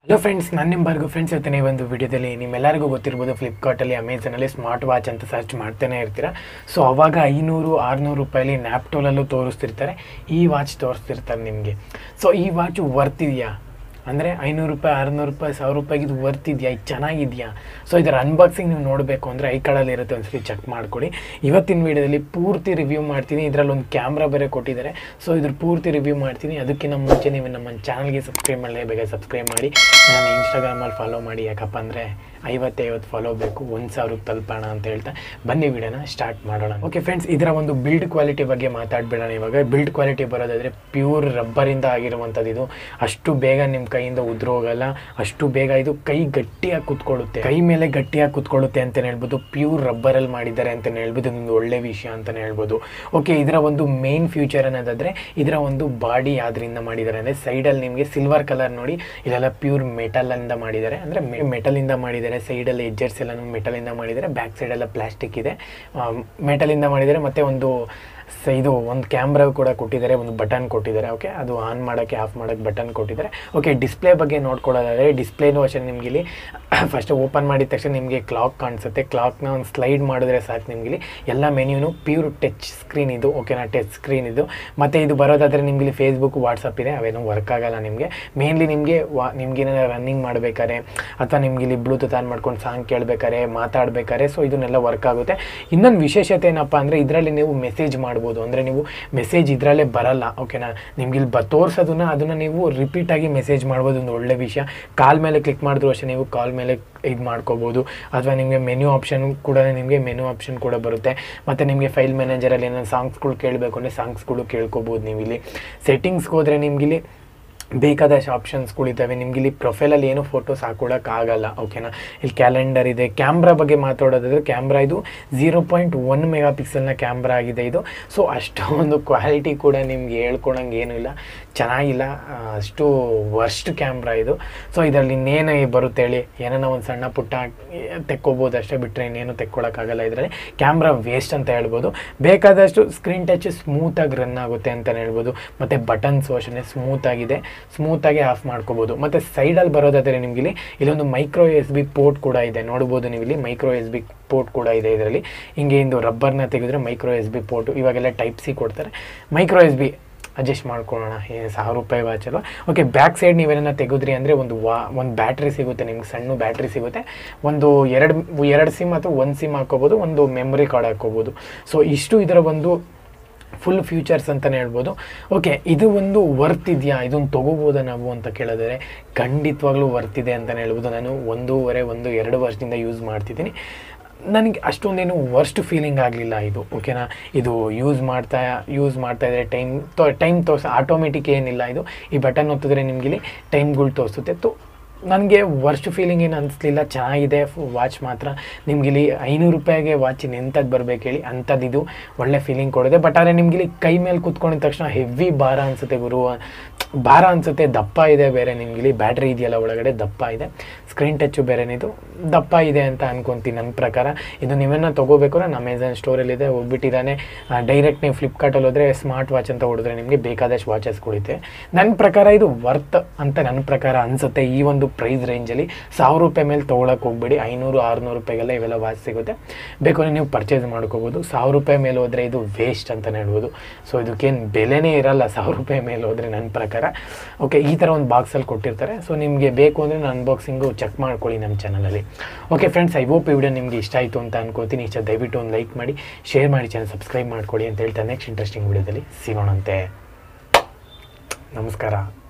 hello friends ನಾನು ನಿಮ್ಮ ಬರ್ಗು friends ಇವತ್ತಿನ ಈ ಒಂದು ವಿಡಿಯೋದಲ್ಲಿ ನಿಮ್ಮೆಲ್ಲರಿಗೂ ಗೊತ್ತಿರ್ಬೋದು ಫ್ಲಿಪ್ಕಾರ್ಟಲ್ಲಿ ಅಮೆಝಾನಲ್ಲಿ ಸ್ಮಾರ್ಟ್ ವಾಚ್ ಅಂತ ಸರ್ಚ್ ಮಾಡ್ತಾನೆ ಇರ್ತೀರ ಸೊ ಅವಾಗ ಐನೂರು ಆರುನೂರು ರೂಪಾಯಲ್ಲಿ ನ್ಯಾಪ್ಟೋಲಲ್ಲೂ ತೋರಿಸ್ತಿರ್ತಾರೆ ಈ ವಾಚ್ ತೋರಿಸ್ತಿರ್ತಾರೆ ನಿಮಗೆ ಸೊ ಈ ವಾಚ್ ವರ್ತ್ ಇದೆಯಾ ಅಂದರೆ ಐನೂರು ರೂಪಾಯಿ ಆರುನೂರು ರೂಪಾಯಿ ಸಾವಿರ ರೂಪಾಯಿಗೆ ಇದು ವರ್ತ್ ಇದೆಯಾ ಇದು ಚೆನ್ನಾಗಿದೆಯಾ ಸೊ ಇದರ ಅನ್ಬಾಕ್ಸಿಂಗ್ ನೀವು ನೋಡಬೇಕು ಅಂದರೆ ಐ ಕಾರ್ಡಲ್ಲಿ ಇರುತ್ತೆ ಒಂದ್ಸರಿ ಚೆಕ್ ಮಾಡ್ಕೊಳ್ಳಿ ಇವತ್ತಿನ ವೀಡಿಯೋದಲ್ಲಿ ಪೂರ್ತಿ ರಿವ್ಯೂ ಮಾಡ್ತೀನಿ ಇದರಲ್ಲಿ ಒಂದು ಕ್ಯಾಮ್ರಾ ಬೇರೆ ಕೊಟ್ಟಿದ್ದಾರೆ ಸೊ ಇದ್ರ ಪೂರ್ತಿ ರಿವ್ಯೂ ಮಾಡ್ತೀನಿ ಅದಕ್ಕಿಂತ ಮುಂಚೆ ನೀವು ನಮ್ಮ ಚಾನಲ್ಗೆ ಸಬ್ಸ್ಕ್ರೈಬ್ ಮಾಡಲೇ ಬೇಗ ಸಬ್ಸ್ಕ್ರೈಬ್ ಮಾಡಿ ನನ್ನ ಇನ್ಸ್ಟಾಗ್ರಾಮಲ್ಲಿ ಫಾಲೋ ಮಾಡಿ ಯಾಕಪ್ಪ ಅಂದರೆ ಐವತ್ತೈವತ್ತು ಫಾಲೋ ಬೇಕು ಒಂದು ಸಾವಿರಕ್ಕೆ ತಲುಪೋಣ ಅಂತ ಹೇಳ್ತಾ ಬನ್ನಿ ವಿಡಿಯೋನ ಸ್ಟಾರ್ಟ್ ಮಾಡೋಣ ಓಕೆ ಫ್ರೆಂಡ್ಸ್ ಇದರ ಒಂದು ಬಿಲ್ಡ್ ಕ್ವಾಲಿಟಿ ಬಗ್ಗೆ ಮಾತಾಡ್ಬಿಡೋಣ ಇವಾಗ ಬಿಲ್ಡ್ ಕ್ವಾಲಿಟಿ ಬರೋದಾದರೆ ಪ್ಯೂರ್ ರಬ್ಬರಿಂದ ಆಗಿರುವಂಥದ್ದು ಇದು ಅಷ್ಟು ಬೇಗ ನಿಮ್ಮ ಕೈಯಿಂದ ಉದುರೋಗಲ್ಲ ಅಷ್ಟು ಬೇಗ ಇದು ಕೈ ಗಟ್ಟಿಯಾಗಿ ಕುತ್ಕೊಳ್ಳುತ್ತೆ ಕೈ ಮೇಲೆ ಗಟ್ಟಿಯಾಗಿ ಕುತ್ಕೊಳ್ಳುತ್ತೆ ಅಂತಲೇ ಹೇಳ್ಬೋದು ಪ್ಯೂರ್ ರಬ್ಬರಲ್ಲಿ ಮಾಡಿದ್ದಾರೆ ಅಂತಲೇ ಹೇಳ್ಬೋದು ಇದೊಂದು ಒಳ್ಳೆ ವಿಷಯ ಅಂತಲೇ ಹೇಳ್ಬೋದು ಓಕೆ ಇದರ ಒಂದು ಮೇನ್ ಫ್ಯೂಚರ್ ಅನ್ನೋದಾದರೆ ಇದರ ಒಂದು ಬಾಡಿ ಯಾವ್ದ್ರಿಂದ ಮಾಡಿದ್ದಾರೆ ಅಂದರೆ ಸೈಡಲ್ಲಿ ನಿಮಗೆ ಸಿಲ್ವರ್ ಕಲರ್ ನೋಡಿ ಇದೆಲ್ಲ ಪ್ಯೂರ್ ಮೆಟಲಿಂದ ಮಾಡಿದ್ದಾರೆ ಅಂದರೆ ಮೆಟಲಿಂದ ಮಾಡಿದ್ದಾರೆ ಸೈಡಲ್ಲಿ ಎಡ್ಜರ್ಸ್ ಎಲ್ಲ ಮೆಟಲಿಂದ ಮಾಡಿದ್ದಾರೆ ಬ್ಯಾಕ್ ಸೈಡೆಲ್ಲ ಪ್ಲಾಸ್ಟಿಕ್ ಇದೆ ಮೆಟಲಿಂದ ಮಾಡಿದ್ದಾರೆ ಮತ್ತು ಒಂದು ಸ ಇದು ಒಂದು ಕ್ಯಾಮ್ರಾ ಕೂಡ ಕೊಟ್ಟಿದ್ದಾರೆ ಒಂದು ಬಟನ್ ಕೊಟ್ಟಿದ್ದಾರೆ ಓಕೆ ಅದು ಆನ್ ಮಾಡೋಕ್ಕೆ ಆಫ್ ಮಾಡೋಕ್ಕೆ ಬಟನ್ ಕೊಟ್ಟಿದ್ದಾರೆ ಓಕೆ ಡಿಸ್ಪ್ಲೇ ಬಗ್ಗೆ ನೋಡ್ಕೊಳ್ಳೋದಾದರೆ ಡಿಸ್ಪ್ಲೇನೂ ಅಷ್ಟೇ ನಿಮ್ಗೆ ಇಲ್ಲಿ ಫಸ್ಟ್ ಓಪನ್ ಮಾಡಿದ ತಕ್ಷಣ ನಿಮಗೆ ಕ್ಲಾಕ್ ಕಾಣಿಸುತ್ತೆ ಕ್ಲಾಕ್ನ ಒಂದು ಸ್ಲೈಡ್ ಮಾಡಿದ್ರೆ ಸಾಕು ನಿಮ್ಗೆ ಇಲ್ಲಿ ಎಲ್ಲ ಮೆನ್ಯೂನು ಪ್ಯೂರ್ ಟಚ್ ಸ್ಕ್ರೀನ್ ಇದು ಓಕೆನಾ ಟಚ್ ಸ್ಕ್ರೀನ್ ಇದು ಮತ್ತು ಇದು ಬರೋದಾದರೆ ನಿಮ್ಗೆ ಇಲ್ಲಿ ಫೇಸ್ಬುಕ್ ವಾಟ್ಸಪ್ ಇದೆ ಅವೇನೋ ವರ್ಕ್ ಆಗಲ್ಲ ನಿಮಗೆ ಮೇನ್ಲಿ ನಿಮಗೆ ವಾ ನಿಮ್ಗೆ ಏನಾರ ರನ್ನಿಂಗ್ ಮಾಡಬೇಕಾದ್ರೆ ಅಥವಾ ನಿಮ್ಗೆ ಇಲ್ಲಿ ಬ್ಲೂಟೂತ್ ಆನ್ ಮಾಡ್ಕೊಂಡು ಸಾಂಗ್ ಕೇಳಬೇಕಾರೆ ಮಾತಾಡಬೇಕಾದ್ರೆ ಸೊ ಇದನ್ನೆಲ್ಲ ವರ್ಕ್ ಆಗುತ್ತೆ ಇನ್ನೊಂದು ವಿಶೇಷತೆ ಏನಪ್ಪ ಅಂದರೆ ಇದರಲ್ಲಿ ನೀವು ಮೆಸೇಜ್ ಮಾಡ್ಬೋದು ಅಂದರೆ ನೀವು ಮೆಸೇಜ್ ಇದರಲ್ಲೇ ಬರಲ್ಲ ಓಕೆನಾ ನಿಮ್ಗೆ ಇಲ್ಲಿ ಬ ತೋರಿಸೋದನ್ನ ಅದನ್ನು ನೀವು ರಿಪೀಟಾಗಿ ಮೆಸೇಜ್ ಮಾಡ್ಬೋದು ಒಂದು ಒಳ್ಳೆ ವಿಷಯ ಕಾಲ್ ಮೇಲೆ ಕ್ಲಿಕ್ ಮಾಡಿದ್ರು ಅಷ್ಟೇ ನೀವು ಕಾಲ್ ಮೇಲೆ ಇದು ಮಾಡ್ಕೋಬೋದು ಅಥವಾ ನಿಮಗೆ ಮೆನ್ಯೂ ಆಪ್ಷನ್ ಕೂಡ ನಿಮಗೆ ಮೆನ್ಯೂ ಆಪ್ಷನ್ ಕೂಡ ಬರುತ್ತೆ ಮತ್ತು ನಿಮಗೆ ಫೈಲ್ ಮ್ಯಾನೇಜರಲ್ಲಿ ಏನಾದ್ರು ಸಾಂಗ್ಸ್ಗಳು ಕೇಳಬೇಕು ಅಂದರೆ ಸಾಂಗ್ಸ್ಗಳು ಕೇಳ್ಕೊಬೋದು ನೀವು ಇಲ್ಲಿ ಸೆಟ್ಟಿಂಗ್ಸ್ಗೆ ಹೋದರೆ ನಿಮ್ಗಿಲ್ಲಿ ಬೇಕಾದಷ್ಟು ಆಪ್ಷನ್ಸ್ಗಳಿದ್ದಾವೆ ನಿಮ್ಗೆ ಇಲ್ಲಿ ಪ್ರೊಫೈಲಲ್ಲಿ ಏನು ಫೋಟೋಸ್ ಹಾಕೊಳ್ಳೋಕ್ಕಾಗಲ್ಲ ಓಕೆನಾ ಇಲ್ಲಿ ಕ್ಯಾಲೆಂಡರ್ ಇದೆ ಕ್ಯಾಮ್ರಾ ಬಗ್ಗೆ ಮಾತಾಡೋದಾದ್ರೆ ಕ್ಯಾಮ್ರಾ ಇದು ಝೀರೋ ಪಾಯಿಂಟ್ ಒನ್ ಮೆಗಾ ಪಿಕ್ಸೆಲ್ನ ಕ್ಯಾಮ್ರಾ ಆಗಿದೆ ಇದು ಸೊ ಅಷ್ಟೊಂದು ಕ್ವಾಲಿಟಿ ಕೂಡ ನಿಮ್ಗೆ ಹೇಳ್ಕೊಳಂಗೆ ಏನೂ ಇಲ್ಲ ಚೆನ್ನಾಗಿಲ್ಲ ಆ, ಅಷ್ಟು ವರ್ಸ್ಟ್ ಕ್ಯಾಮ್ರಾ ಇದು ಸೊ ಇದರಲ್ಲಿ ಇನ್ನೇನು ಬರುತ್ತೆ ಹೇಳಿ ಏನಾನ ಒಂದು ಸಣ್ಣ ಪುಟ್ಟ ತೆಕ್ಕೋಬೋದು ಅಷ್ಟೇ ಬಿಟ್ಟರೆ ಇನ್ನೇನು ತೆಕ್ಕೊಳಕ್ಕಾಗಲ್ಲ ಇದರಲ್ಲಿ ಕ್ಯಾಮ್ರಾ ವೇಸ್ಟ್ ಅಂತ ಹೇಳ್ಬೋದು ಬೇಕಾದಷ್ಟು ಸ್ಕ್ರೀನ್ ಟಚ್ ಸ್ಮೂತಾಗಿ ರನ್ ಆಗುತ್ತೆ ಅಂತಲೇ ಹೇಳ್ಬೋದು ಮತ್ತು ಬಟನ್ಸು ಅಷ್ಟೇ ಸ್ಮೂತಾಗಿದೆ ಸ್ಮೂತಾಗಿ ಆಫ್ ಮಾಡ್ಕೋಬೋದು ಮತ್ತು ಸೈಡಲ್ಲಿ ಬರೋದಾದರೆ ನಿಮ್ಗೆ ಇಲ್ಲಿ ಇಲ್ಲೊಂದು ಮೈಕ್ರೋ ಎಸ್ ಬಿ ಪೋರ್ಟ್ ಕೂಡ ಇದೆ ನೋಡ್ಬೋದು ನೀವು ಇಲ್ಲಿ ಮೈಕ್ರೋ ಎಸ್ ಬಿ ಪೋರ್ಟ್ ಕೂಡ ಇದೆ ಇದರಲ್ಲಿ ಹಿಂಗೆ ಇಂದು ರಬ್ಬರ್ನ ತೆಗೆದ್ರೆ ಮೈಕ್ರೋ ಎಸ್ ಬಿ ಪೋರ್ಟು ಇವಾಗೆಲ್ಲ ಟೈಪ್ ಸಿ ಕೊಡ್ತಾರೆ ಮೈಕ್ರೋ ಎಸ್ ಬಿ ಅಡ್ಜಸ್ಟ್ ಮಾಡ್ಕೊಳ್ಳೋಣ ಏನು ಸಾವಿರ ರೂಪಾಯಿ ವಾಚ್ ಅಲ್ವಾ ಓಕೆ ಬ್ಯಾಕ್ ಸೈಡ್ ನೀವೇನ ತೆಗೆದ್ರಿ ಅಂದರೆ ಒಂದು ವಾ ಒಂದು ಬ್ಯಾಟ್ರಿ ಸಿಗುತ್ತೆ ನಿಮ್ಗೆ ಸಣ್ಣ ಬ್ಯಾಟ್ರಿ ಸಿಗುತ್ತೆ ಒಂದು ಎರಡು ಎರಡು ಸಿಮ್ ಅಥವಾ ಒಂದು ಸಿಮ್ ಹಾಕೋಬೋದು ಒಂದು ಮೆಮ್ರಿ ಕಾರ್ಡ್ ಹಾಕೋಬೋದು ಸೊ ಇಷ್ಟು ಇದರ ಒಂದು ಫುಲ್ ಫ್ಯೂಚರ್ಸ್ ಅಂತಲೇ ಹೇಳ್ಬೋದು ಓಕೆ ಇದು ಒಂದು ವರ್ತ್ ಇದೆಯಾ ಇದನ್ನು ತೊಗೋಬೋದಾ ನಾವು ಅಂತ ಕೇಳಿದ್ರೆ ಖಂಡಿತವಾಗ್ಲೂ ವರ್ತ್ ಇದೆ ಅಂತಲೇ ಹೇಳ್ಬೋದು ನಾನು ಒಂದೂವರೆ ಒಂದು ಎರಡು ವರ್ಷದಿಂದ ಯೂಸ್ ಮಾಡ್ತಿದ್ದೀನಿ ನನಗೆ ಅಷ್ಟೊಂದೇನು ವರ್ಸ್ಟ್ ಫೀಲಿಂಗ್ ಆಗಲಿಲ್ಲ ಇದು ಓಕೆನಾ ಇದು ಯೂಸ್ ಮಾಡ್ತಾ ಯೂಸ್ ಮಾಡ್ತಾ ಇದ್ದರೆ ಟೈಮ್ ತೋ ಟೈಮ್ ತೋರಿಸ ಆಟೋಮೆಟಿಕ್ ಏನಿಲ್ಲ ಇದು ಈ ಬಟನ್ ಒತ್ತಿದ್ರೆ ನಿಮ್ಗೆ ಇಲ್ಲಿ ಟೈಮ್ಗಳು ತೋರಿಸುತ್ತೆ ತೋ ನನಗೆ ವರ್ಸ್ಟ್ ಫೀಲಿಂಗ್ ಏನು ಅನಿಸ್ಲಿಲ್ಲ ಚೆನ್ನಾಗಿದೆ ವಾಚ್ ಮಾತ್ರ ನಿಮ್ಗೆ ಇಲ್ಲಿ ಐನೂರು ರೂಪಾಯಿಗೆ ವಾಚ್ ಎಂಥದ್ದು ಬರ್ಬೇಕು ಹೇಳಿ ಅಂಥದ್ದು ಇದು ಒಳ್ಳೆ ಫೀಲಿಂಗ್ ಕೊಡುತ್ತೆ ಬಟ್ ಆದರೆ ನಿಮ್ಗೆ ಇಲ್ಲಿ ಕೈ ಮೇಲೆ ಕೂತ್ಕೊಂಡಿದ ತಕ್ಷಣ ಹೆವಿ ಭಾರ ಅನಿಸುತ್ತೆ ಗುರು ಭಾರ ಅನಿಸುತ್ತೆ ದಪ್ಪ ಇದೆ ಬೇರೆ ನಿಮ್ಗೆ ಇಲ್ಲಿ ಬ್ಯಾಟ್ರಿ ಇದೆಯಲ್ಲ ಒಳಗಡೆ ದಪ್ಪ ಇದೆ ಸ್ಕ್ರೀನ್ ಟಚ್ಚು ಬೇರೆನಿದು ದಪ್ಪ ಇದೆ ಅಂತ ಅನ್ಕೊತೀನಿ ನನ್ನ ಪ್ರಕಾರ ಇದು ನೀವೇನ ತೊಗೋಬೇಕು ನಾನು ಅಮೆಝಾನ್ ಸ್ಟೋರಲ್ಲಿದೆ ಹೋಗ್ಬಿಟ್ಟಿದ್ದಾನೆ ಡೈರೆಕ್ಟ್ ನೀವು ಫ್ಲಿಪ್ಕಾರ್ಟಲ್ಲಿ ಹೋದರೆ ಸ್ಮಾರ್ಟ್ ವಾಚ್ ಅಂತ ಹೊಡೆದ್ರೆ ನಿಮಗೆ ಬೇಕಾದಷ್ಟು ವಾಚಸ್ ಕೊಡುತ್ತೆ ನನ್ನ ಪ್ರಕಾರ ಇದು ವರ್ತ್ ಅಂತ ನನ್ನ ಪ್ರಕಾರ ಅನಿಸುತ್ತೆ ಈ ಒಂದು ಪ್ರೈಸ್ ರೇಂಜಲ್ಲಿ ಸಾವಿರ ರೂಪಾಯಿ ಮೇಲೆ ತೊಗೊಳಕ್ಕೆ ಹೋಗ್ಬೇಡಿ ಐನೂರು ಆರುನೂರು ರೂಪಾಯಿಗೆಲ್ಲ ಇವೆಲ್ಲ ವಾಚ್ ಸಿಗುತ್ತೆ ಬೇಕಾದ್ರೆ ನೀವು ಪರ್ಚೇಸ್ ಮಾಡ್ಕೋಬೋದು ಸಾವಿರ ರೂಪಾಯಿ ಮೇಲೆ ಹೋದರೆ ಇದು ವೇಸ್ಟ್ ಅಂತಲೇ ಹೇಳ್ಬೋದು ಸೊ ಇದಕ್ಕೇನು ಬೆಲೆನೇ ಇರಲ್ಲ ಸಾವಿರ ರೂಪಾಯಿ ಮೇಲೆ ಹೋದರೆ ನನ್ನ ಪ್ರಕಾರ ಓಕೆ ಈ ಥರ ಒಂದು ಬಾಕ್ಸಲ್ಲಿ ಕೊಟ್ಟಿರ್ತಾರೆ ಸೊ ನಿಮಗೆ ಬೇಕು ಅಂದರೆ ನಾನು ಅನ್ಬಾಕ್ಸಿಂಗು ಚೆಕ್ ಮಾಡ್ಕೊಳ್ಳಿ ನಮ್ಮ ಚಾನಲಲ್ಲಿ ಓಕೆ ಫ್ರೆಂಡ್ಸ್ ಐ ಹೋಪ್ ಈ ವಿಡಿಯೋ ನಿಮಗೆ ಇಷ್ಟ ಆಯಿತು ಅಂತ ಅನ್ಕೋತೀನಿ ಇಷ್ಟ ದಯವಿಟ್ಟು ಒಂದು ಲೈಕ್ ಮಾಡಿ ಶೇರ್ ಮಾಡಿ ಚಾನಲ್ ಸಬ್ಸ್ಕ್ರೈಬ್ ಮಾಡ್ಕೊಳ್ಳಿ ಅಂತ ಹೇಳ್ತಾ ನೆಕ್ಸ್ಟ್ ಇಂಟ್ರೆಸ್ಟಿಂಗ್ ವಿಡಿಯೋದಲ್ಲಿ ಸಿಗೋಣಂತೆ ನಮಸ್ಕಾರ